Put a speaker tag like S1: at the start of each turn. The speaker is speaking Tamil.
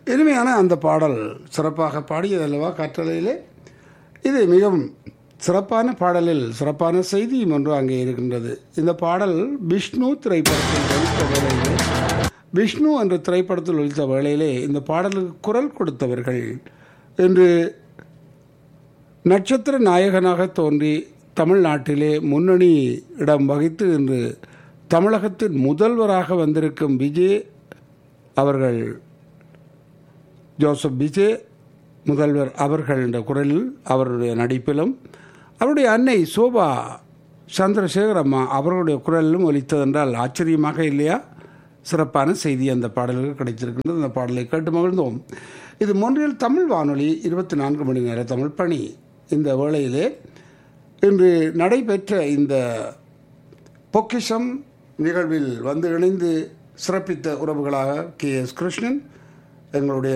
S1: இனிமையான அந்த பாடல் சிறப்பாக பாடியதல்லவா கற்றலையிலே இது மிகவும் சிறப்பான பாடலில் சிறப்பான செய்தியும் ஒன்று அங்கே இருக்கின்றது இந்த பாடல் விஷ்ணு திரைப்படத்தில் ஒழித்த வேளையிலே விஷ்ணு என்ற திரைப்படத்தில் ஒழித்த வேளையிலே இந்த பாடலுக்கு குரல் கொடுத்தவர்கள் என்று நட்சத்திர நாயகனாக தோன்றி தமிழ்நாட்டிலே முன்னணி இடம் வகித்து இன்று தமிழகத்தின் முதல்வராக வந்திருக்கும் விஜய் அவர்கள் ஜோசப் விஜய் முதல்வர் அவர்கள் என்ற குரலில் அவருடைய நடிப்பிலும் அவருடைய அன்னை சோபா சந்திரசேகர் அம்மா அவர்களுடைய குரலிலும் ஒலித்ததென்றால் ஆச்சரியமாக இல்லையா சிறப்பான செய்தி அந்த பாடலுக்கு கிடைத்திருக்கின்றது அந்த பாடலை கேட்டு மகிழ்ந்தோம் இது மொன்றில் தமிழ் வானொலி இருபத்தி நான்கு மணி நேர தமிழ் பணி இந்த வேளையிலே இன்று நடைபெற்ற இந்த பொக்கிஷம் நிகழ்வில் வந்து இணைந்து சிறப்பித்த உறவுகளாக கே எஸ் கிருஷ்ணன் எங்களுடைய